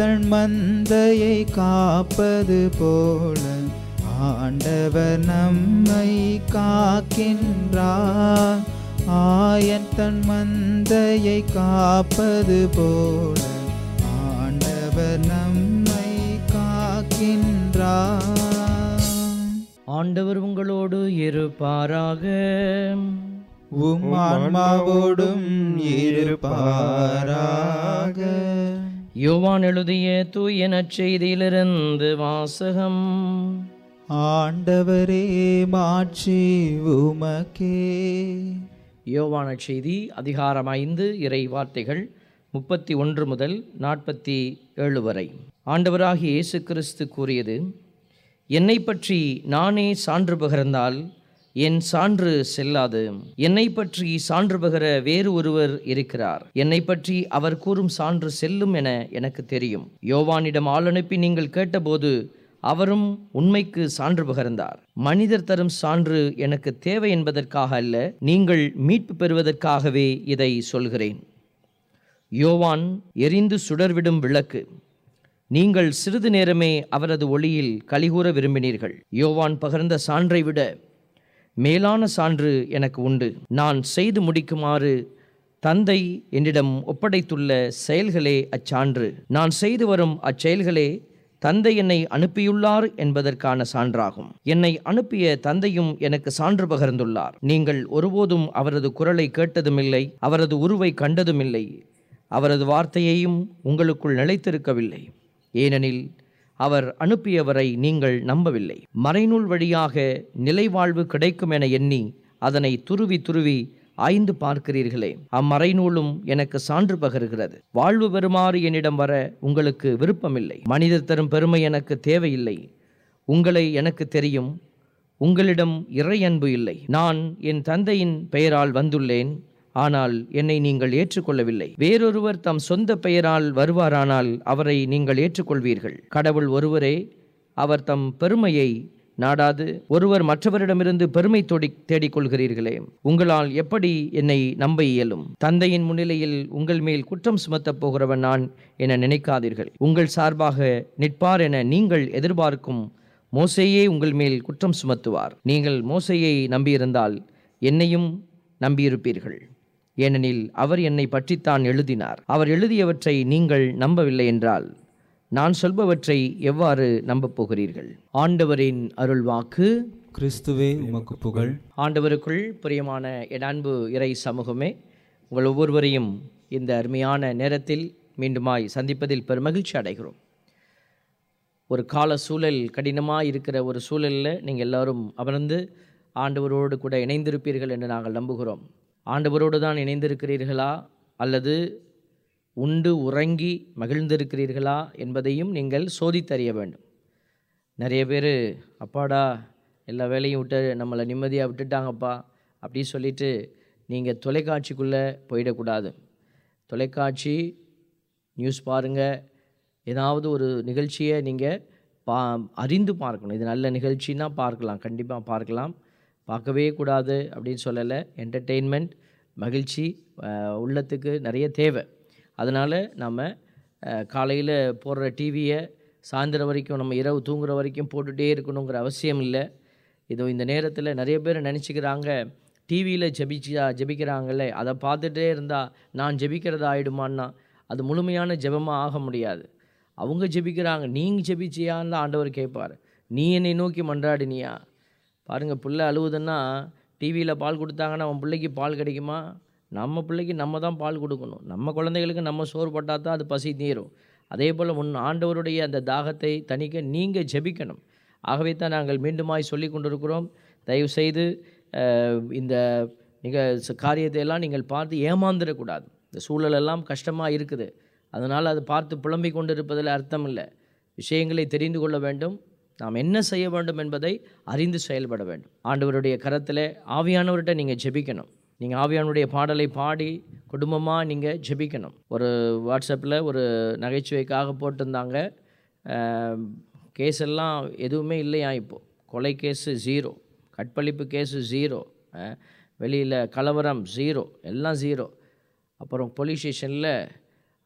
தன் மந்தையை காப்பது போல ஆண்டவர் நம்மை காக்கின்றார் ஆயன் தன் மந்தையை காப்பது போல ஆண்டவர் நம்மை காக்கின்றார் ஆண்டவர் உங்களோடு இருப்பாராக உம் ஆன்மாவோடும் இருப்பாராக யோவான் எழுதிய தூய நற்செய்தியிலிருந்து வாசகம் ஆண்டவரே மாட்சி உமக்கே யோவான செய்தி அதிகாரம் ஐந்து இறை வார்த்தைகள் முப்பத்தி ஒன்று முதல் நாற்பத்தி ஏழு வரை ஆண்டவராகிய இயேசு கிறிஸ்து கூறியது என்னை பற்றி நானே சான்று பகர்ந்தால் என் சான்று செல்லாது என்னை பற்றி சான்று பகர வேறு ஒருவர் இருக்கிறார் என்னை பற்றி அவர் கூறும் சான்று செல்லும் என எனக்கு தெரியும் யோவானிடம் ஆள் அனுப்பி நீங்கள் கேட்டபோது அவரும் உண்மைக்கு சான்று பகர்ந்தார் மனிதர் தரும் சான்று எனக்கு தேவை என்பதற்காக அல்ல நீங்கள் மீட்பு பெறுவதற்காகவே இதை சொல்கிறேன் யோவான் எரிந்து சுடர்விடும் விளக்கு நீங்கள் சிறிது நேரமே அவரது ஒளியில் கலிகூற விரும்பினீர்கள் யோவான் பகர்ந்த சான்றை விட மேலான சான்று எனக்கு உண்டு நான் செய்து முடிக்குமாறு தந்தை என்னிடம் ஒப்படைத்துள்ள செயல்களே அச்சான்று நான் செய்து வரும் அச்செயல்களே தந்தை என்னை அனுப்பியுள்ளார் என்பதற்கான சான்றாகும் என்னை அனுப்பிய தந்தையும் எனக்கு சான்று பகர்ந்துள்ளார் நீங்கள் ஒருபோதும் அவரது குரலை கேட்டதுமில்லை அவரது உருவை கண்டதுமில்லை அவரது வார்த்தையையும் உங்களுக்குள் நிலைத்திருக்கவில்லை ஏனெனில் அவர் அனுப்பியவரை நீங்கள் நம்பவில்லை மறைநூல் வழியாக நிலைவாழ்வு கிடைக்கும் என எண்ணி அதனை துருவி துருவி ஆய்ந்து பார்க்கிறீர்களே அம்மறைநூலும் எனக்கு சான்று பகருகிறது வாழ்வு பெறுமாறு என்னிடம் வர உங்களுக்கு விருப்பமில்லை மனிதர் தரும் பெருமை எனக்கு தேவையில்லை உங்களை எனக்கு தெரியும் உங்களிடம் இறை அன்பு இல்லை நான் என் தந்தையின் பெயரால் வந்துள்ளேன் ஆனால் என்னை நீங்கள் ஏற்றுக்கொள்ளவில்லை வேறொருவர் தம் சொந்த பெயரால் வருவாரானால் அவரை நீங்கள் ஏற்றுக்கொள்வீர்கள் கடவுள் ஒருவரே அவர் தம் பெருமையை நாடாது ஒருவர் மற்றவரிடமிருந்து பெருமை தொடி தேடிக்கொள்கிறீர்களே உங்களால் எப்படி என்னை நம்ப இயலும் தந்தையின் முன்னிலையில் உங்கள் மேல் குற்றம் சுமத்தப் போகிறவன் நான் என நினைக்காதீர்கள் உங்கள் சார்பாக நிற்பார் என நீங்கள் எதிர்பார்க்கும் மோசேயே உங்கள் மேல் குற்றம் சுமத்துவார் நீங்கள் மோசேயை நம்பியிருந்தால் என்னையும் நம்பியிருப்பீர்கள் ஏனெனில் அவர் என்னை பற்றித்தான் எழுதினார் அவர் எழுதியவற்றை நீங்கள் நம்பவில்லை என்றால் நான் சொல்பவற்றை எவ்வாறு நம்பப் போகிறீர்கள் ஆண்டவரின் அருள்வாக்கு கிறிஸ்துவே உமக்கு புகழ் ஆண்டவருக்குள் பிரியமான என் அன்பு இறை சமூகமே உங்கள் ஒவ்வொருவரையும் இந்த அருமையான நேரத்தில் மீண்டுமாய் சந்திப்பதில் பெருமகிழ்ச்சி அடைகிறோம் ஒரு கால சூழல் கடினமாக இருக்கிற ஒரு சூழலில் நீங்கள் எல்லாரும் அமர்ந்து ஆண்டவரோடு கூட இணைந்திருப்பீர்கள் என்று நாங்கள் நம்புகிறோம் ஆண்டவரோடு தான் இணைந்திருக்கிறீர்களா அல்லது உண்டு உறங்கி மகிழ்ந்திருக்கிறீர்களா என்பதையும் நீங்கள் சோதித்தறிய வேண்டும் நிறைய பேர் அப்பாடா எல்லா வேலையும் விட்டு நம்மளை நிம்மதியாக விட்டுட்டாங்கப்பா அப்படி சொல்லிட்டு நீங்கள் தொலைக்காட்சிக்குள்ளே போயிடக்கூடாது தொலைக்காட்சி நியூஸ் பாருங்கள் ஏதாவது ஒரு நிகழ்ச்சியை நீங்கள் பா அறிந்து பார்க்கணும் இது நல்ல நிகழ்ச்சின்னா பார்க்கலாம் கண்டிப்பாக பார்க்கலாம் பார்க்கவே கூடாது அப்படின்னு சொல்லலை என்டர்டெயின்மெண்ட் மகிழ்ச்சி அஹ், உள்ளத்துக்கு நிறைய தேவை அதனால் நம்ம காலையில் போடுற டிவியை சாயந்தரம் வரைக்கும் நம்ம இரவு தூங்குற வரைக்கும் போட்டுகிட்டே இருக்கணுங்கிற அவசியம் இல்லை இதோ இந்த நேரத்தில் நிறைய பேர் நினச்சிக்கிறாங்க டிவியில் ஜெபிச்சா ஜெபிக்கிறாங்களே அதை பார்த்துட்டே இருந்தால் நான் ஜெபிக்கிறதா ஆயிடுமான்னா அது முழுமையான ஜெபமாக ஆக முடியாது அவங்க ஜெபிக்கிறாங்க நீங்கள் ஜெபிச்சியான்னு தான் ஆண்டவர் கேட்பார் நீ என்னை நோக்கி மன்றாடினியா பாருங்கள் பிள்ளை அழுவுதுன்னா டிவியில் பால் கொடுத்தாங்கன்னா அவன் பிள்ளைக்கு பால் கிடைக்குமா நம்ம பிள்ளைக்கு நம்ம தான் பால் கொடுக்கணும் நம்ம குழந்தைகளுக்கு நம்ம சோறு போட்டால் தான் அது பசி தீரும் அதே போல் முன் ஆண்டவருடைய அந்த தாகத்தை தணிக்க நீங்கள் ஜெபிக்கணும் ஆகவே தான் நாங்கள் மீண்டுமாய் சொல்லி கொண்டிருக்கிறோம் தயவுசெய்து அஹ், இந்த நிக ச- காரியத்தை எல்லாம் நீங்கள் பார்த்து ஏமாந்துடக்கூடாது இந்த சூழலெல்லாம் கஷ்டமாக இருக்குது அதனால் அதை பார்த்து புலம்பிக் கொண்டிருப்பதில் அர்த்தம் இல்லை விஷயங்களை தெரிந்து கொள்ள வேண்டும் நாம் என்ன செய்ய வேண்டும் என்பதை அறிந்து செயல்பட வேண்டும் ஆண்டவருடைய கரத்தில் ஆவியானவர்கிட்ட நீங்கள் ஜெபிக்கணும் நீங்கள் ஆவியானுடைய பாடலை பாடி குடும்பமாக நீங்கள் ஜெபிக்கணும் ஒரு வாட்ஸ்அப்பில் ஒரு நகைச்சுவைக்காக போட்டிருந்தாங்க கேஸ் எல்லாம் எதுவுமே இல்லையா இப்போது கொலை கேஸு ஜீரோ கற்பழிப்பு கேஸு ஜீரோ வெளியில் கலவரம் ஜீரோ எல்லாம் ஜீரோ அப்புறம் போலீஸ் ஸ்டேஷனில்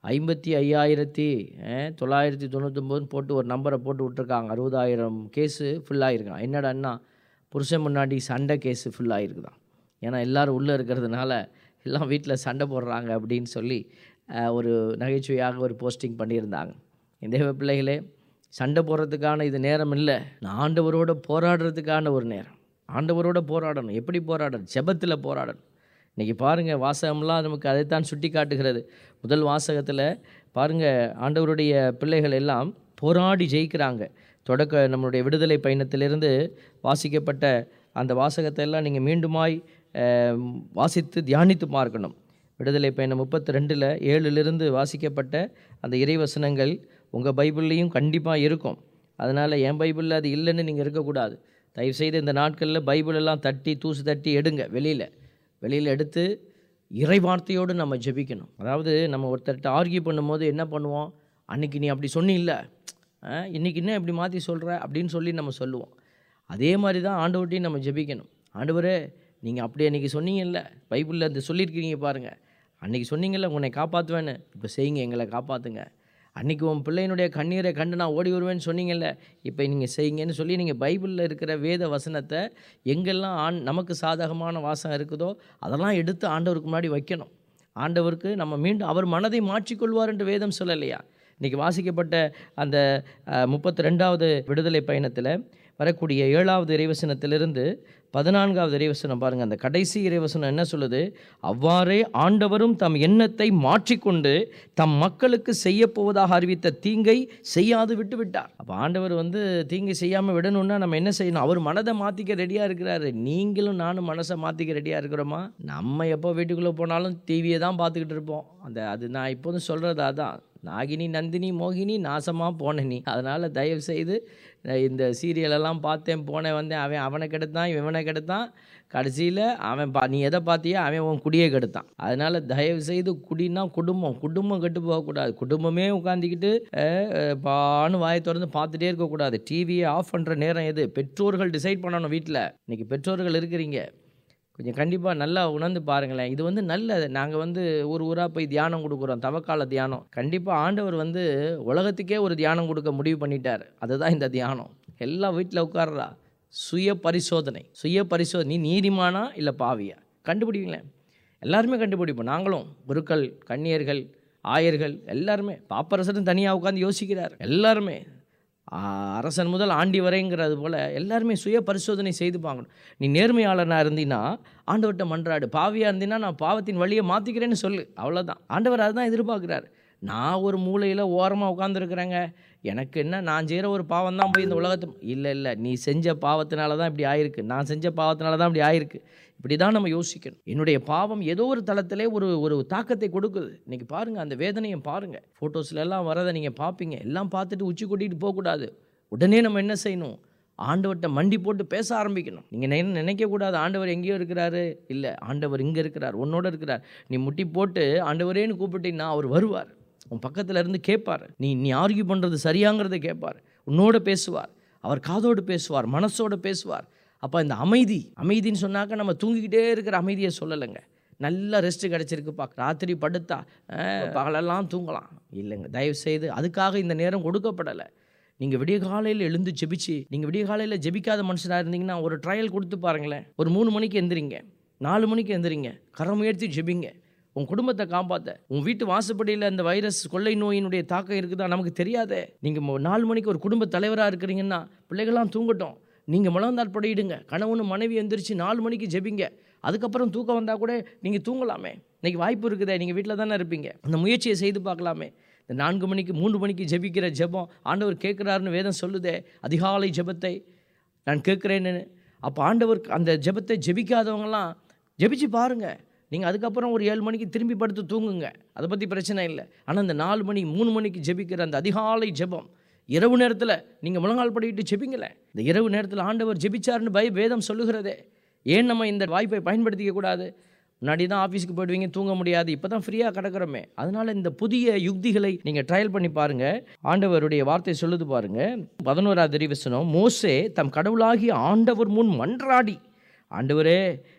ஐம்பத்தி ஐயாயிரத்தி அஹ், தொள்ளாயிரத்தி தொண்ணூத்தொம்போதுன்னு போட்டு ஒரு நம்பரை போட்டு விட்ருக்காங்க அறுபதாயிரம் கேஸு ஃபுல்லாகிருக்கான் என்னடான்னா புருஷன் முன்னாடி சண்டை கேஸு ஃபுல்லாகிருக்குதான் ஏன்னா எல்லாரும் உள்ளே இருக்கிறதுனால எல்லாம் வீட்டில் சண்டை போடுறாங்க அப்படின்னு சொல்லி அஹ், ஒரு நகைச்சுவையாக ஒரு போஸ்டிங் பண்ணியிருந்தாங்க என் தேவ பிள்ளைகளே சண்டை போடுறதுக்கான இது நேரம் இல்லை நான் ஆண்டவரோட போராடுறதுக்கான ஒரு நேரம் ஆண்டவரோட போராடணும் எப்படி போராடணும் ஜெபத்தில் போராடணும் இன்றைக்கி பாருங்கள் வாசகம்லாம் நமக்கு அதைத்தான் சுட்டி காட்டுகிறது முதல் வாசகத்தில் பாருங்கள் ஆண்டவருடைய பிள்ளைகள் எல்லாம் போராடி ஜெயிக்கிறாங்க தொடக்க நம்மளுடைய விடுதலை பயணத்திலிருந்து வாசிக்கப்பட்ட அந்த வாசகத்தை எல்லாம் நீங்கள் மீண்டுமாய் அஹ், வாசித்து தியானித்து பார்க்கணும் விடுதலை பயணம் முப்பத்தி ரெண்டில் ஏழுலேருந்து வாசிக்கப்பட்ட அந்த இறைவசனங்கள் உங்கள் பைபிள்லேயும் கண்டிப்பாக இருக்கும் அதனால் என் பைபிளில் அது இல்லைன்னு நீங்கள் இருக்கக்கூடாது தயவுசெய்து இந்த நாட்களில் பைபிள் எல்லாம் தட்டி தூசு தட்டி எடுங்க வெளியில் வெளியில் எடுத்து இறை வார்த்தையோடு நம்ம ஜெபிக்கணும் அதாவது நம்ம ஒருத்தர்கிட்ட ஆர்கியூ பண்ணும்போது என்ன பண்ணுவோம் அன்னைக்கு நீ அப்படி சொன்னில்ல அஹ், இன்னைக்கு என்ன இப்படி மாற்றி சொல்கிற அப்படின்னு சொல்லி நம்ம சொல்லுவோம் அதே மாதிரி தான் ஆண்டவர்கிட்டையும் நம்ம ஜெபிக்கணும் ஆண்டவரே நீங்கள் அப்படி அன்றைக்கி சொன்னீங்கல்ல பைபிளில் அந்த சொல்லியிருக்கிறீங்க பாருங்கள் அன்றைக்கி சொன்னீங்கல்ல உன்னை காப்பாற்றுவேன்னு இப்போ செய்யுங்க எங்களை காப்பாற்றுங்க அன்றைக்கி உன் பிள்ளையினுடைய கண்ணீரை கண்டு நான் ஓடி வருவேன்னு சொன்னீங்கல்ல இப்போ நீங்கள் செய்யுங்கன்னு சொல்லி நீங்கள் பைபிளில் இருக்கிற வேத வசனத்தை எங்கெல்லாம் ஆண் நமக்கு சாதகமான வாசம் இருக்குதோ அதெல்லாம் எடுத்து ஆண்டவருக்கு முன்னாடி வைக்கணும் ஆண்டவருக்கு நம்ம மீண்டும் அவர் மனதை மாற்றிக்கொள்வார் என்று வேதம் சொல்லலையா இன்றைக்கி வாசிக்கப்பட்ட அந்த முப்பத்தி ரெண்டாவது விடுதலை பயணத்தில் வரக்கூடிய ஏழாவது இறைவசனத்திலிருந்து பதினான்காவது இறைவசனம் பாருங்கள் அந்த கடைசி இறைவசனம் என்ன சொல்லுது அவ்வாறே ஆண்டவரும் தம் எண்ணத்தை மாற்றிக்கொண்டு தம் மக்களுக்கு செய்யப்போவதாக அறிவித்த தீங்கை செய்யாது விட்டு விட்டார் அப்போ ஆண்டவர் வந்து தீங்கை செய்யாமல் விடணும்னா நம்ம என்ன செய்யணும் அவர் மனதை மாற்றிக்க ரெடியாக இருக்கிறாரு நீங்களும் நானும் மனசை மாற்றிக்க ரெடியாக இருக்கிறோமா நம்ம எப்போ வீட்டுக்குள்ளே போனாலும் டிவியை தான் பார்த்துக்கிட்டு இருப்போம் அந்த அது நான் இப்போதும் சொல்கிறது அதான் நாகினி நந்தினி மோகினி நாசமாக போன நீ அதனால் தயவு செய்து அஹ், இந்த சீரியலெல்லாம் பார்த்தேன் போனேன் வந்தேன் அவன் அவனை கெடுத்தான் இவனை கெடுத்தான் கடைசியில் அவன் பா நீ எதை பார்த்தியா அவன் உன் குடியை கெடுத்தான் அதனால் தயவு செய்து குடினா குடும்பம் குடும்பம் கெட்டு போகக்கூடாது குடும்பமே உட்காந்துக்கிட்டு அஹ், அஹ், பான்னு வாயை திறந்து பார்த்துட்டே இருக்கக்கூடாது டிவியை ஆஃப் பண்ணுற நேரம் எது பெற்றோர்கள் டிசைட் பண்ணணும் வீட்டில் இன்றைக்கி பெற்றோர்கள் இருக்கிறீங்க கொஞ்சம் கண்டிப்பாக நல்லா உணர்ந்து பாருங்களேன் இது வந்து நல்ல நாங்கள் வந்து ஒரு ஊராக போய் தியானம் கொடுக்குறோம் தவக்கால தியானம் கண்டிப்பாக ஆண்டவர் வந்து உலகத்துக்கே ஒரு தியானம் கொடுக்க முடிவு பண்ணிட்டார் அதுதான் இந்த தியானம் எல்லா வீட்டில் உட்கார்றா சுய பரிசோதனை சுய பரிசோதனை நீ நீதிமானா இல்லை பாவியா கண்டுபிடிங்களேன் எல்லாருமே கண்டுபிடிப்போம் நாங்களும் குருக்கள் கன்னியர்கள் ஆயர்கள் எல்லாருமே பாப்பரசரும் தனியாக உட்காந்து யோசிக்கிறார் எல்லாருமே ஆ, அரசன் முதல் ஆண்டி வரைங்கிறது போல் எல்லாருமே சுய பரிசோதனை செய்து பார்க்கணும் நீ நேர்மையாளனாக இருந்தீன்னா ஆண்டவர்கிட்ட மன்றாடு பாவியாக இருந்தீன்னா நான் பாவத்தின் வழியை மாற்றிக்கிறேன்னு சொல்லு அவ்வளோதான் ஆண்டவர் அதுதான் எதிர்பார்க்குறாரு நான் ஒரு மூலையில் ஓரமாக உட்காந்துருக்குறேங்க எனக்கு என்ன நான் செய்கிற ஒரு பாவம் தான் போய் இந்த உலகத்து இல்லை இல்லை நீ செஞ்ச பாவத்தினால தான் இப்படி ஆயிருக்கு நான் செஞ்ச பாவத்தினால தான் இப்படி ஆயிருக்கு இப்படி தான் நம்ம யோசிக்கணும் என்னுடைய பாவம் ஏதோ ஒரு தளத்திலே ஒரு ஒரு தாக்கத்தை கொடுக்குது இன்னைக்கு பாருங்கள் அந்த வேதனையை பாருங்கள் ஃபோட்டோஸ்ல எல்லாம் வரதை நீங்கள் பார்ப்பீங்க எல்லாம் பார்த்துட்டு உச்சி கொட்டிட்டு போகக்கூடாது உடனே நம்ம என்ன செய்யணும் ஆண்டவர்கிட்ட மண்டி போட்டு பேச ஆரம்பிக்கணும் நீங்கள் என்ன நினைக்கக்கூடாது ஆண்டவர் எங்கேயோ இருக்கிறாரு இல்லை ஆண்டவர் இங்கே இருக்கிறார் உன்னோட இருக்கிறார் நீ முட்டி போட்டு ஆண்டவரேன்னு கூப்பிட்டீங்கன்னா அவர் வருவார் உன் பக்கத்தில் இருந்து கேட்பார் நீ நீ ஆர்கியூ பண்ணுறது சரியாங்கிறத கேட்பார் உன்னோட பேசுவார் அவர் காதோடு பேசுவார் மனசோட பேசுவார் அப்போ இந்த அமைதி அமைதின்னு சொன்னாக்க நம்ம தூங்கிக்கிட்டே இருக்கிற அமைதியை சொல்லலைங்க நல்ல ரெஸ்ட் கிடச்சிருக்குப்பா ராத்திரி படுத்தா அஹ், பகலெல்லாம் தூங்கலாம் இல்லைங்க தயவு செய்து அதுக்காக இந்த நேரம் கொடுக்கப்படலை நீங்கள் விடிய காலையில் எழுந்து ஜெபிச்சு நீங்கள் விடிய காலையில் ஜெபிக்காத மனுஷனாக இருந்தீங்கன்னா ஒரு ட்ரையல் கொடுத்து பாருங்களேன் ஒரு மூணு மணிக்கு எந்திரிங்க நாலு மணிக்கு எந்திரிங்க கரம் உயர்த்தி ஜெபிங்க உன் குடும்பத்தை காப்பாற்ற உன் வீட்டு வாசப்படியில் அந்த வைரஸ் கொள்ளை நோயினுடைய தாக்கம் இருக்குதா நமக்கு தெரியாதே நீங்கள் நாலு மணிக்கு ஒரு குடும்ப தலைவராக இருக்கிறீங்கன்னா பிள்ளைகள்லாம் தூங்கட்டும் நீங்கள் முழந்தால் படையிடுங்க கணவனும் மனைவி எந்திரிச்சு நாலு மணிக்கு ஜெபிங்க அதுக்கப்புறம் தூக்கம் வந்தால் கூட நீங்கள் தூங்கலாமே இன்னைக்கு வாய்ப்பு இருக்குதே நீங்கள் வீட்டில் தானே இருப்பீங்க அந்த முயற்சியை செய்து பார்க்கலாமே இந்த நான்கு மணிக்கு மூன்று மணிக்கு ஜெபிக்கிற ஜெபம் ஆண்டவர் கேட்குறாருன்னு வேதம் சொல்லுதே அதிகாலை ஜெபத்தை நான் கேட்குறேன்னு அப்போ ஆண்டவர் அந்த ஜெபத்தை ஜெபிக்காதவங்கலாம் ஜெபிச்சு பாருங்க நீங்கள் அதுக்கப்புறம் ஒரு ஏழு மணிக்கு திரும்பி படுத்து தூங்குங்க அதை பற்றி பிரச்சனை இல்லை ஆனால் இந்த நாலு மணி மூணு மணிக்கு ஜெபிக்கிற அந்த அதிகாலை ஜெபம் இரவு நேரத்தில் நீங்கள் முழங்கால் படிக்கிட்டு ஜெபிங்களேன் இந்த இரவு நேரத்தில் ஆண்டவர் ஜெபிச்சாருன்னு பய வேதம் சொல்லுகிறதே ஏன் நம்ம இந்த வாய்ப்பை பயன்படுத்திக்க கூடாது முன்னாடி தான் ஆஃபீஸுக்கு போயிடுவீங்க தூங்க முடியாது இப்போ தான் ஃப்ரீயாக கிடக்கிறோமே அதனால் இந்த புதிய யுக்திகளை நீங்கள் ட்ரையல் பண்ணி பாருங்கள் ஆண்டவருடைய வார்த்தை சொல்லுது பாருங்க பதினோராவது அறிவசனம் மோசே தம் கடவுளாகி ஆண்டவர் முன் மன்றாடி ஆண்டவரே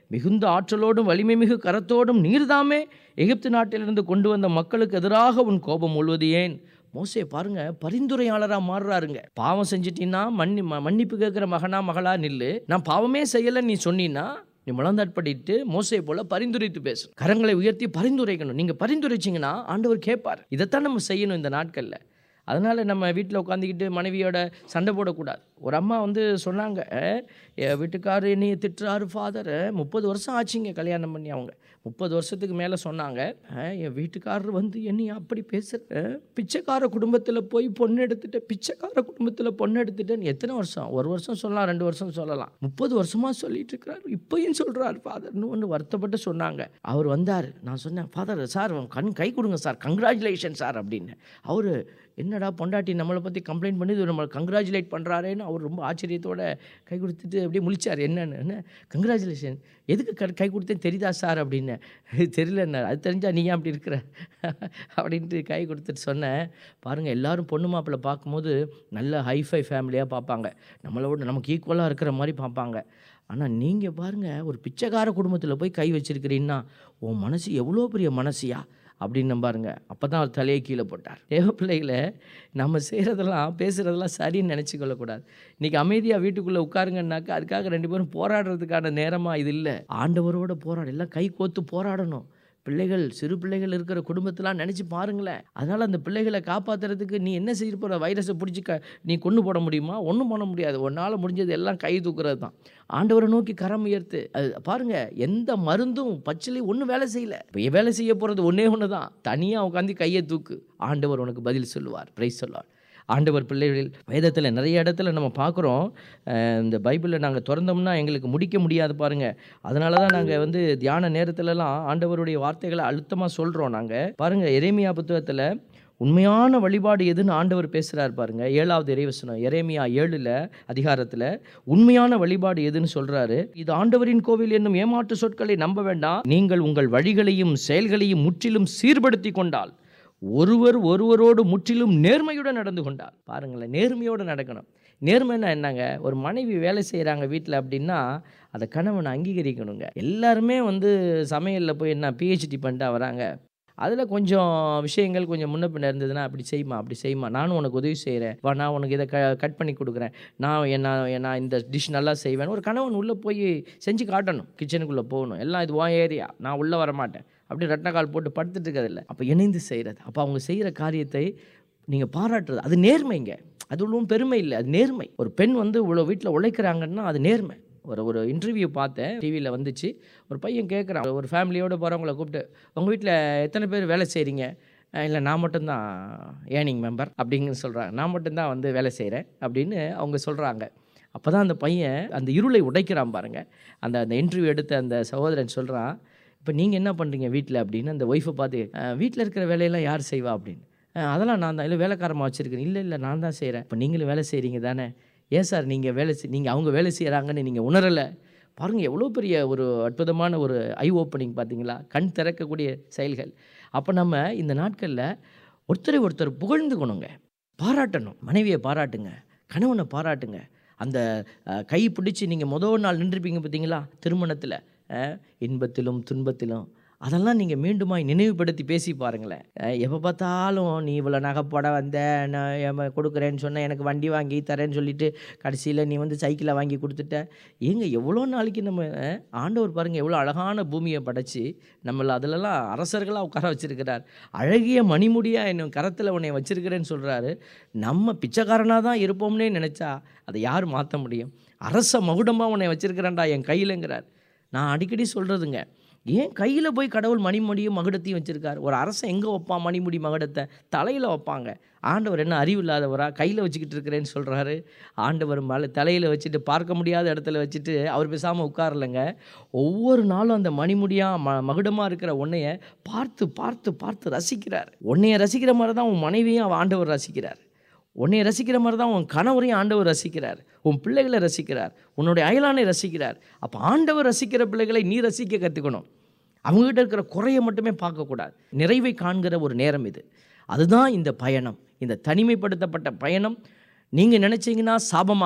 மிகுந்த ஆற்றலோடும் வலிமை மிகு கரத்தோடும் நீர்தாமே எகிப்து நாட்டிலிருந்து கொண்டு வந்த மக்களுக்கு எதிராக உன் கோபம் முழுவது ஏன் மோசே பாருங்க பரிந்துரையாளராக மாறுறாருங்க பாவம் செஞ்சிட்டீன்னா மன்னி ம- மன்னிப்பு கேட்குற மகனா மகளா நில்லு நான் பாவமே செய்யலை நீ சொன்னீன்னா நீ முழந்தாட்படிட்டு மோசே போல பரிந்துரைத்து பேசணும் கரங்களை உயர்த்தி பரிந்துரைக்கணும் நீங்கள் பரிந்துரைச்சிங்கன்னா ஆண்டவர் கேட்பார் இதைத்தான் நம்ம செய்யணும் இந்த நாட்களில் அதனால் நம்ம வீட்டில் உட்காந்துக்கிட்டு மனைவியோட சண்டை போடக்கூடாது ஒரு அம்மா வந்து சொன்னாங்க "அஹ், என் வீட்டுக்காரர் என்னைய திட்டுறாரு ஃபாதர் முப்பது வருஷம் ஆச்சுங்க கல்யாணம் பண்ணி அவங்க முப்பது வருஷத்துக்கு மேலே சொன்னாங்க "அஹ், என் வீட்டுக்காரர் வந்து என்னைய அப்படி பேசுகிற பிச்சைக்கார குடும்பத்தில் போய் பொண்ணு எடுத்துட்டு பிச்சைக்கார குடும்பத்தில் பொண்ணு எடுத்துட்டேன்னு எத்தனை வருஷம் ஒரு வருஷம் சொல்லலாம் ரெண்டு வருஷம் சொல்லலாம் முப்பது வருஷமாக சொல்லிட்டு இருக்கிறாரு இப்பயும் சொல்கிறாரு ஃபாதர்னு ஒன்று வருத்தப்பட்டு சொன்னாங்க அவர் வந்தார் நான் சொன்னேன் ஃபாதர் சார் கண் கை கொடுங்க சார் கங்க்ராச்சுலேஷன் சார் அப்படின்னு அவர் என்னடா பொண்டாட்டி நம்மளை பற்றி கம்ப்ளைண்ட் பண்ணி இது நம்மளை கங்க்ராச்சுலேட் பண்ணுறாரேன்னு அவர் ரொம்ப ஆச்சரியத்தோட கை கொடுத்துட்டு அப்படியே முழிச்சார் என்னன்னு என்ன கங்க்ராச்சுலேஷன் எதுக்கு க கை கொடுத்தேன் தெரியுதா சார் அப்படின்னு தெரியலன்னா அது தெரிஞ்சா நீ ஏன் அப்படி இருக்கிற அப்படின்ட்டு கை கொடுத்துட்டு சொன்னேன் பாருங்கள் எல்லாரும் பொண்ணு மாப்பிள்ளை பார்க்கும்போது நல்ல ஹைஃபை ஃபேமிலியாக பார்ப்பாங்க நம்மளோட நமக்கு ஈக்குவலாக இருக்கிற மாதிரி பார்ப்பாங்க ஆனால் நீங்கள் பாருங்கள் ஒரு பிச்சைக்கார குடும்பத்தில் போய் கை வச்சிருக்கிறீங்கன்னா உன் மனசு எவ்வளோ பெரிய மனசியா அப்படின்னு பாருங்க அப்போ தான் அவர் தலையை கீழே போட்டார் தேவ பிள்ளைகளை நம்ம செய்கிறதெல்லாம் பேசுகிறதெல்லாம் சரின்னு நினச்சி கொள்ளக்கூடாது இன்றைக்கி அமைதியாக வீட்டுக்குள்ளே உட்காருங்கன்னாக்கா அதுக்காக ரெண்டு பேரும் போராடுறதுக்கான நேரமாக இது இல்லை ஆண்டவரோட போராட எல்லாம் கை கோத்து போராடணும் பிள்ளைகள் சிறு பிள்ளைகள் இருக்கிற குடும்பத்தெலாம் நினச்சி பாருங்களேன் அதனால் அந்த பிள்ளைகளை காப்பாற்றுறதுக்கு நீ என்ன செய்ய போகிற வைரஸை பிடிச்சி க நீ கொண்டு போட முடியுமா ஒன்றும் பண்ண முடியாது உன்னால் முடிஞ்சது எல்லாம் கை தூக்குறது தான் ஆண்டவரை நோக்கி கரம் உயர்த்து அது பாருங்க எந்த மருந்தும் பச்சிலையும் ஒன்றும் வேலை செய்யல இப்போ வேலை செய்ய போகிறது ஒன்றே ஒன்று தான் தனியாக உட்காந்து கையை தூக்கு ஆண்டவர் உனக்கு பதில் சொல்லுவார் பிரைஸ் சொல்லுவார் ஆண்டவர் பிள்ளைகளில் வேதத்தில் நிறைய இடத்துல நம்ம பார்க்குறோம் அஹ் இந்த பைபிளை நாங்கள் திறந்தோம்னா எங்களுக்கு முடிக்க முடியாது பாருங்கள் அதனால தான் நாங்கள் வந்து தியான நேரத்துலலாம் ஆண்டவருடைய வார்த்தைகளை அழுத்தமாக சொல்கிறோம் நாங்கள் பாருங்கள் எரேமியா புத்தகத்தில் உண்மையான வழிபாடு எதுன்னு ஆண்டவர் பேசுகிறார் பாருங்க ஏழாவது இறைவசனம் எரேமியா ஏழில் அதிகாரத்தில் உண்மையான வழிபாடு எதுன்னு சொல்கிறாரு இது ஆண்டவரின் கோவில் என்னும் ஏமாற்று சொற்களை நம்ப வேண்டாம் நீங்கள் உங்கள் வழிகளையும் செயல்களையும் முற்றிலும் சீர்படுத்தி கொண்டால் ஒருவர் ஒருவரோடு முற்றிலும் நேர்மையுடன் நடந்து கொண்டால் பாருங்களேன் நேர்மையோடு நடக்கணும் நேர்மைன்னா என்னங்க ஒரு மனைவி வேலை செய்கிறாங்க வீட்டில் அப்படின்னா அதை கணவனை அங்கீகரிக்கணுங்க எல்லாருமே வந்து சமையலில் போய் என்ன பிஹெச்டி பண்ணிட்டு வராங்க அதில் கொஞ்சம் விஷயங்கள் கொஞ்சம் முன்ன பின்ன இருந்ததுன்னா அப்படி செய்யுமா அப்படி செய்யுமா நானும் உனக்கு உதவி செய்கிறேன் வா நான் உனக்கு இதை க கட் பண்ணி கொடுக்குறேன் நான் என்ன நான் இந்த டிஷ் நல்லா செய்வேன் ஒரு கணவன் உள்ளே போய் செஞ்சு காட்டணும் கிச்சனுக்குள்ளே போகணும் எல்லாம் இது உன் ஏரியா நான் உள்ளே வர மாட்டேன் அப்படி ரெட்டக்கால் போட்டு படுத்துட்டு இருக்கிறதில்ல அப்போ இணைந்து செய்கிறது அப்போ அவங்க செய்கிற காரியத்தை நீங்கள் பாராட்டுறது அது நேர்மைங்க அது ஒன்றும் பெருமை இல்லை அது நேர்மை ஒரு பெண் வந்து இவ்வளோ வீட்டில் உழைக்கிறாங்கன்னா அது நேர்மை ஒரு ஒரு இன்டர்வியூ பார்த்தேன் டிவியில் வந்துச்சு ஒரு பையன் கேட்குறான் ஒரு ஃபேமிலியோடு போகிறவங்கள கூப்பிட்டு உங்கள் வீட்டில் எத்தனை பேர் வேலை செய்கிறீங்க இல்லை நான் மட்டும்தான் ஏர்னிங் மெம்பர் அப்படிங்கன்னு சொல்கிறாங்க நான் மட்டும்தான் வந்து வேலை செய்கிறேன் அப்படின்னு அவங்க சொல்கிறாங்க அப்போ தான் அந்த பையன் அந்த இருளை உடைக்கிறான் பாருங்க அந்த அந்த இன்டர்வியூ எடுத்த அந்த சகோதரன் சொல்கிறான் இப்போ நீங்கள் என்ன பண்ணுறீங்க வீட்டில் அப்படின்னு அந்த ஒய்ஃபை பார்த்து வீட்டில் இருக்கிற வேலையெல்லாம் யார் செய்வா அப்படின்னு "அஹ், அதெல்லாம் நான் தான் இல்லை வேலைக்காரமாக வச்சுருக்கேன் இல்லை இல்லை நான் தான் செய்கிறேன் இப்போ நீங்களும் வேலை செய்கிறீங்க தானே ஏன் சார் நீங்கள் வேலை செய் நீங்கள் அவங்க வேலை செய்கிறாங்கன்னு நீங்கள் உணரலை பாருங்கள் எவ்வளோ பெரிய ஒரு அற்புதமான ஒரு ஐ ஓப்பனிங் பார்த்தீங்களா கண் திறக்கக்கூடிய செயல்கள் அப்போ நம்ம இந்த நாட்களில் ஒருத்தரை ஒருத்தர் புகழ்ந்துக்கணுங்க பாராட்டணும் மனைவியை பாராட்டுங்க கணவனை பாராட்டுங்க அந்த அஹ், கை பிடிச்சி நீங்கள் முதல் நாள் நின்றுருப்பீங்க பார்த்தீங்களா திருமணத்தில் இன்பத்திலும் துன்பத்திலும் அதெல்லாம் நீங்கள் மீண்டுமாய் நினைவுபடுத்தி பேசி பாருங்களேன் எப்போ பார்த்தாலும் நீ இவ்வளோ நகைப்பட வந்த நான் எம கொடுக்குறேன்னு சொன்ன எனக்கு வண்டி வாங்கி தரேன்னு சொல்லிட்டு கடைசியில் நீ வந்து சைக்கிளை வாங்கி கொடுத்துட்ட ஏங்க எவ்வளோ நாளைக்கு நம்ம அஹ், ஆண்டவர் பாருங்கள் எவ்வளோ அழகான பூமியை படைச்சி நம்மளை அதிலெல்லாம் அரசர்களாக உட்கார வச்சிருக்கிறார் அழகிய மணிமுடியாக என்ன கரத்தில் உன்னை வச்சிருக்கிறேன்னு சொல்கிறாரு நம்ம பிச்சைக்காரனாக தான் இருப்போம்னே நினச்சா அதை யார் மாற்ற முடியும் அரச மகுடமாக உன்னை வச்சிருக்கிறேன்டா என் கையிலங்கிறார் நான் அடிக்கடி சொல்கிறதுங்க ஏன் கையில் போய் கடவுள் மணிமுடியும் மகுடத்தையும் வச்சுருக்கார் ஒரு அரசன் எங்கே வைப்பான் மணிமுடி மகுடத்தை தலையில் வைப்பாங்க ஆண்டவர் என்ன அறிவு இல்லாதவரா கையில் வச்சுக்கிட்டு இருக்கிறேன்னு சொல்கிறாரு ஆண்டவர் மேலே தலையில் வச்சுட்டு பார்க்க முடியாத இடத்துல வச்சுட்டு அவர் பேசாமல் உட்காரலைங்க ஒவ்வொரு நாளும் அந்த மணிமுடியாக ம மகுடமாக இருக்கிற உன்னைய பார்த்து பார்த்து பார்த்து ரசிக்கிறார் உன்னைய ரசிக்கிற மாதிரி தான் உன் மனைவியும் அவன் ஆண்டவர் ரசிக்கிறார் உன்னை ரசிக்கிற மாதிரி தான் உன் கணவரையும் ஆண்டவர் ரசிக்கிறார் உன் பிள்ளைகளை ரசிக்கிறார் உன்னுடைய அயலானை ரசிக்கிறார் அப்போ ஆண்டவர் ரசிக்கிற பிள்ளைகளை நீ ரசிக்க கற்றுக்கணும் அவங்ககிட்ட இருக்கிற குறையை மட்டுமே பார்க்கக்கூடாது நிறைவை காண்கிற ஒரு நேரம் இது அதுதான் இந்த பயணம் இந்த தனிமைப்படுத்தப்பட்ட பயணம் நீங்கள் நினச்சிங்கன்னா சாபமாக்கலாம்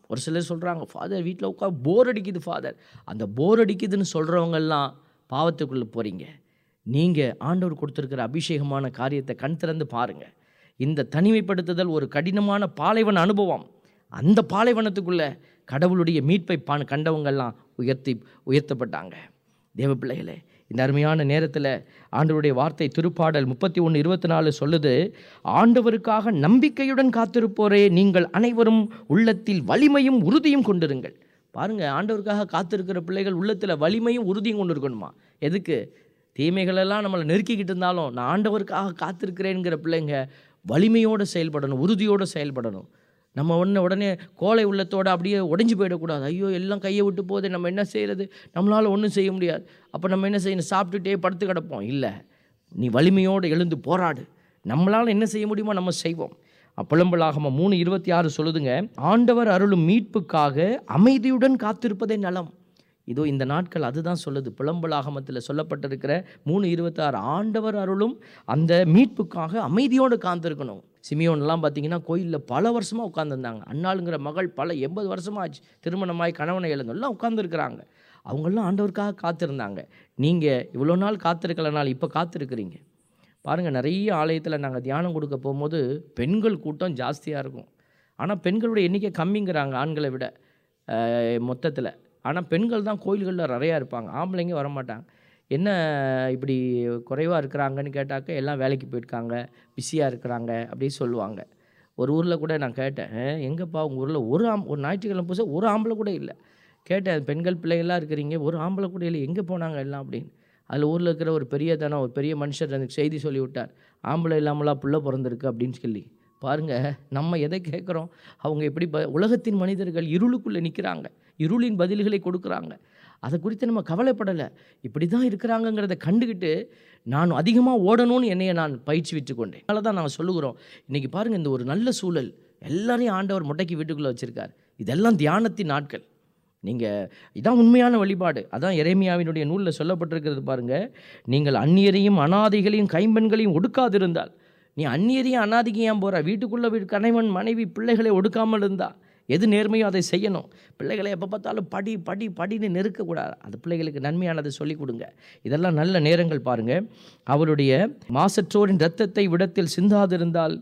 ஒரு சிலர் சொல்கிறாங்க ஃபாதர் வீட்டில் உட்கார் போர் அடிக்குது ஃபாதர் அந்த போர் அடிக்குதுன்னு சொல்கிறவங்கெல்லாம் பாவத்துக்குள்ளே போகிறீங்க நீங்கள் ஆண்டவர் கொடுத்துருக்கிற அபிஷேகமான காரியத்தை கண் திறந்து பாருங்கள் இந்த தனிமைப்படுத்துதல் ஒரு கடினமான பாலைவன அனுபவம் அந்த பாலைவனத்துக்குள்ளே கடவுளுடைய மீட்பை பான் கண்டவங்கெல்லாம் உயர்த்தி உயர்த்தப்பட்டாங்க தேவ பிள்ளைகளே இந்த அருமையான நேரத்தில் ஆண்டவருடைய வார்த்தை திருப்பாடல் முப்பத்தி ஒன்று இருபத்தி நாலு சொல்லுது ஆண்டவருக்காக நம்பிக்கையுடன் காத்திருப்போரே நீங்கள் அனைவரும் உள்ளத்தில் வலிமையும் உறுதியும் கொண்டிருங்கள் பாருங்கள் ஆண்டவருக்காக காத்திருக்கிற பிள்ளைகள் உள்ளத்தில் வலிமையும் உறுதியும் கொண்டு இருக்கணுமா எதுக்கு தீமைகளெல்லாம் நம்மளை நெருக்கிக்கிட்டு இருந்தாலும் நான் ஆண்டவருக்காக காத்திருக்கிறேங்கிற பிள்ளைங்க வலிமையோடு செயல்படணும் உறுதியோடு செயல்படணும் நம்ம ஒன்று உடனே கோலை உள்ளத்தோடு அப்படியே உடைஞ்சு போயிடக்கூடாது ஐயோ எல்லாம் கையை விட்டு போகுது நம்ம என்ன செய்கிறது நம்மளால் ஒன்றும் செய்ய முடியாது அப்போ நம்ம என்ன செய்யணும் சாப்பிட்டுட்டே படுத்து கிடப்போம் இல்லை நீ வலிமையோடு எழுந்து போராடு நம்மளால் என்ன செய்ய முடியுமோ நம்ம செய்வோம் புலம்பலாகம மூணு இருபத்தி ஆறு சொல்லுதுங்க ஆண்டவர் அருளும் மீட்புக்காக அமைதியுடன் காத்திருப்பதே நலம் இதோ இந்த நாட்கள் அதுதான் சொல்லுது புலம்பலாகமத்தில் சொல்லப்பட்டிருக்கிற மூணு இருபத்தாறு ஆண்டவர் அருளும் அந்த மீட்புக்காக அமைதியோடு காத்திருக்கணும் சிமியோன்லாம் பார்த்தீங்கன்னா கோயிலில் பல வருஷமாக உட்காந்துருந்தாங்க அண்ணாளுங்கிற மகள் பல எண்பது வருஷமாச்சு திருமணமாய் கணவனை இழந்தெல்லாம் உட்காந்துருக்குறாங்க அவங்கெல்லாம் ஆண்டவருக்காக காத்திருந்தாங்க நீங்கள் இவ்வளோ நாள் காத்திருக்கலனால் இப்போ காத்திருக்கிறீங்க பாருங்கள் நிறைய ஆலயத்தில் நாங்கள் தியானம் கொடுக்க போகும்போது பெண்கள் கூட்டம் ஜாஸ்தியாக இருக்கும் ஆனால் பெண்களுடைய எண்ணிக்கை கம்மிங்கிறாங்க ஆண்களை விட மொத்தத்தில் ஆனால் பெண்கள் தான் கோயில்களில் நிறையா இருப்பாங்க ஆம்பளைங்க வரமாட்டாங்க என்ன இப்படி குறைவாக இருக்கிறாங்கன்னு கேட்டாக்க எல்லாம் வேலைக்கு போயிருக்காங்க பிஸியாக இருக்கிறாங்க அப்படின்னு சொல்லுவாங்க ஒரு ஊரில் கூட நான் கேட்டேன் "அஹ், எங்கப்பா உங்கள் ஊரில் ஒரு ஆம் ஒரு ஞாயிற்றுக்கிழமை புதுசாக ஒரு ஆம்பளை கூட இல்லை கேட்டேன் பெண்கள் பிள்ளைகள்லாம் இருக்கிறீங்க ஒரு ஆம்பளை கூட இல்லை எங்கே போனாங்க எல்லாம் அப்படின்னு அதில் ஊரில் இருக்கிற ஒரு பெரிய தானே ஒரு பெரிய மனுஷர் எனக்கு செய்தி சொல்லி விட்டார் ஆம்பளை இல்லாமலாம் புள்ள பிறந்திருக்கு அப்படின்னு சொல்லி பாருங்க நம்ம எதை கேட்குறோம் அவங்க எப்படி ப உலகத்தின் மனிதர்கள் இருளுக்குள்ளே நிற்கிறாங்க இருளின் பதில்களை கொடுக்குறாங்க அதை குறித்து நம்ம கவலைப்படலை இப்படி தான் இருக்கிறாங்கங்கிறத கண்டுக்கிட்டு நான் அதிகமாக ஓடணும்னு என்னையை நான் பயிற்சி விட்டு கொண்டேன் அதனால தான் நாங்கள் சொல்லுகிறோம் இன்றைக்கி பாருங்கள் இந்த ஒரு நல்ல சூழல் எல்லாரையும் ஆண்டவர் முட்டைக்கு வீட்டுக்குள்ளே வச்சுருக்கார் இதெல்லாம் தியானத்தின் நாட்கள் நீங்கள் இதான் உண்மையான வழிபாடு அதான் எரேமியாவினுடைய நூலில் சொல்லப்பட்டிருக்கிறது பாருங்க நீங்கள் அந்நியரையும் அனாதைகளையும் கைம்பெண்களையும் ஒடுக்காதிருந்தால் நீ அந்நியரையும் அனாதைக்கு ஏன் போகிற வீட்டுக்குள்ளே வீட்டு கணவன் மனைவி பிள்ளைகளை ஒடுக்காமல் இருந்தா எது நேர்மையோ அதை செய்யணும் பிள்ளைகளை எப்போ பார்த்தாலும் படி படி படின்னு நெருக்கக்கூடாது அந்த பிள்ளைகளுக்கு நன்மையானதை சொல்லிக் கொடுங்க இதெல்லாம் நல்ல நேரங்கள் பாருங்க அவருடைய மாசற்றோரின் இரத்தத்தை விடத்தில் சிந்தாதிருந்தால்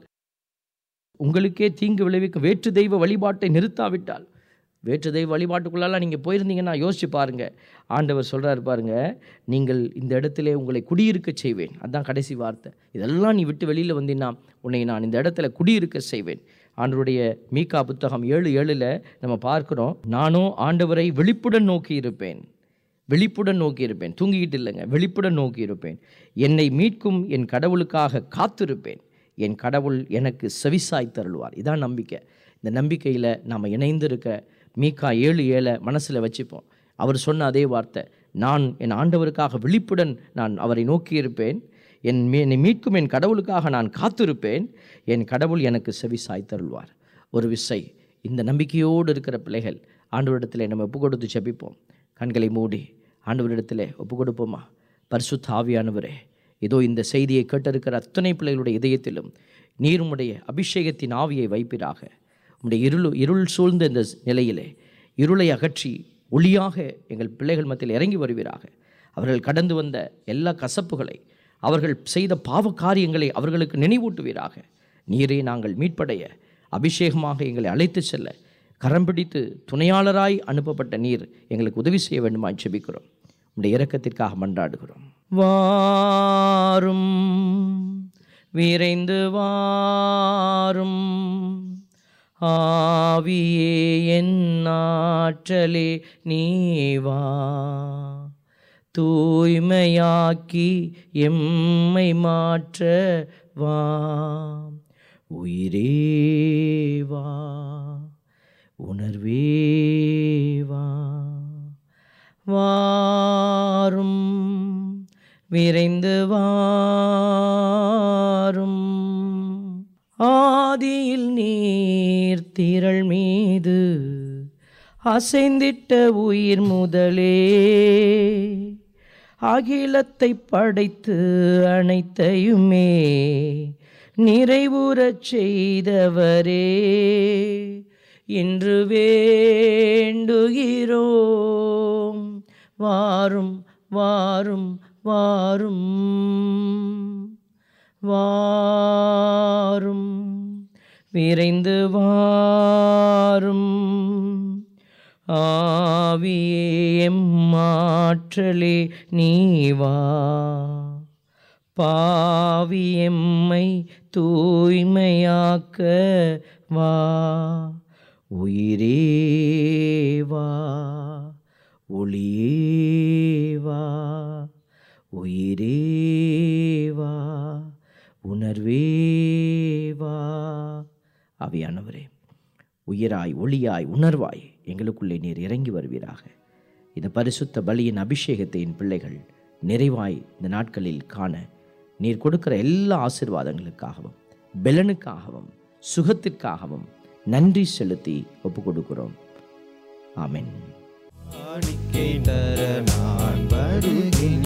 உங்களுக்கே தீங்கு விளைவிக்கும் வேற்று தெய்வ வழிபாட்டை நிறுத்தாவிட்டால் வேற்று தெய்வ வழிபாட்டுக்குள்ளெல்லாம் நீங்கள் போயிருந்தீங்கன்னா யோசிச்சு பாருங்க ஆண்டவர் சொல்கிறார் பாருங்க நீங்கள் இந்த இடத்திலே உங்களை குடியிருக்க செய்வேன் அதான் கடைசி வார்த்தை இதெல்லாம் நீ விட்டு வெளியில் வந்தீங்கன்னா உன்னை நான் இந்த இடத்துல குடியிருக்க செய்வேன் ஆண்டவருடைய மீகா புத்தகம் ஏழு ஏழில் நம்ம பார்க்கிறோம் நானும் ஆண்டவரை விழிப்புடன் நோக்கி இருப்பேன் விழிப்புடன் நோக்கி இருப்பேன் தூங்கிக்கிட்டு இல்லைங்க விழிப்புடன் நோக்கி இருப்பேன் என்னை மீட்கும் என் கடவுளுக்காக காத்திருப்பேன் என் கடவுள் எனக்கு செவிசாய் தருள்வார் இதான் நம்பிக்கை இந்த நம்பிக்கையில் நாம் இணைந்திருக்க மீகா ஏழு ஏழை மனசில் வச்சுப்போம் அவர் சொன்ன அதே வார்த்தை நான் என் ஆண்டவருக்காக விழிப்புடன் நான் அவரை நோக்கி இருப்பேன் என் மீ என்னை மீட்கும் என் கடவுளுக்காக நான் காத்திருப்பேன் என் கடவுள் எனக்கு செவி சாய் தருள்வார் ஒரு விசை இந்த நம்பிக்கையோடு இருக்கிற பிள்ளைகள் ஆண்டவரிடத்தில் நம்ம ஒப்பு கொடுத்து செபிப்போம் கண்களை மூடி ஆண்டவரிடத்தில் ஒப்பு கொடுப்போமா பரிசுத்த ஆவியானவரே இதோ இந்த செய்தியை கேட்டிருக்கிற அத்தனை பிள்ளைகளுடைய இதயத்திலும் நீர் உம்முடைய அபிஷேகத்தின் ஆவியை வைப்பீராக உம்முடைய இருள் இருள் சூழ்ந்த இந்த நிலையிலே இருளை அகற்றி ஒளியாக எங்கள் பிள்ளைகள் மத்தியில் இறங்கி வருவீராக அவர்கள் கடந்து வந்த எல்லா கசப்புகளை அவர்கள் செய்த பாவ காரியங்களை அவர்களுக்கு நினைவூட்டுவீராக நீரே நாங்கள் மீட்படைய அபிஷேகமாக எங்களை அழைத்து செல்ல கரம் பிடித்து துணையாளராய் அனுப்பப்பட்ட நீர் எங்களுக்கு உதவி செய்ய வேண்டுமாய் ஜெபிக்கிறோம் உடைய இரக்கத்திற்காக மன்றாடுகிறோம் வாரும் விரைந்து வாரும் ஆவியே என் ஆற்றலே நீ வா தூய்மையாக்கி எம்மை மாற்ற வா உயிரே வா உணர்வே வா வாரும் விரைந்து வாரும் ஆதியில் நீர் திரள் மீது அசைந்திட்ட உயிர் முதலே அகிலத்தை படைத்து அனைத்தையுமே நிறைவுறச் செய்தவரே என்று வேண்டுகிறோம் வாரும் வாரும் வாரும் வாரும் விரைந்து வாரும் ஆவியே எம்மாற்றலே நீ வா பாவி எம்மை தூய்மையாக்க வா உயிரே வா ஒளியே வா உயிரே வா உணர்வே வா ஆவியானவரே உயிராய் ஒளியாய் உணர்வாய் எங்களுக்குள்ளே நீர் இறங்கி வருவீராக இந்த பரிசுத்த பலியின் அபிஷேகத்தை என் பிள்ளைகள் நிறைவாய் இந்த நாட்களில் காண நீர் கொடுக்கிற எல்லா ஆசீர்வாதங்களுக்காகவும் பெலனுக்காகவும் சுகத்திற்காகவும் நன்றி செலுத்தி ஒப்பு கொடுக்கிறோம் ஆமென் காணிக்கை தர நான் வருகிறேன்